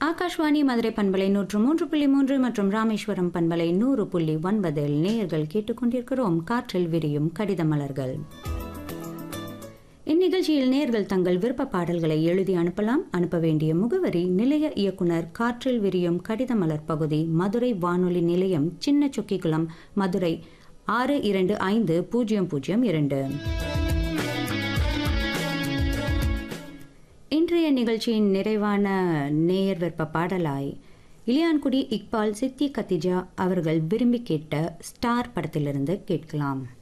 ஆகாஷ்வாணி மதுரை பண்பலை நூற்று மூன்று புள்ளி மூன்று மற்றும் ராமேஸ்வரம் பண்பலை நூறு புள்ளி ஒன்பதில் நேயர்கள் கேட்டுக்கொண்டிருக்கிறோம் காற்றில் விரியும் கடித மலர்கள் இந்நிகழ்ச்சியில் நேர்கள் தங்கள் விருப்ப பாடல்களை எழுதி அனுப்பலாம் அனுப்ப வேண்டிய முகவரி நிலைய இயக்குனர் காற்றில் விரியும் கடித மலர் பகுதி மதுரை வானொலி நிலையம் சின்ன சொக்கிக்குளம் மதுரை ஆறு இரண்டு ஐந்து பூஜ்ஜியம் பூஜ்ஜியம் இரண்டு இன்றைய நிகழ்ச்சியின் நிறைவான நேயர் விருப்ப பாடலாய் இலியான்குடி இக்பால் சித்தி கத்திஜா அவர்கள் விரும்பி கேட்ட ஸ்டார் படத்திலிருந்து கேட்கலாம்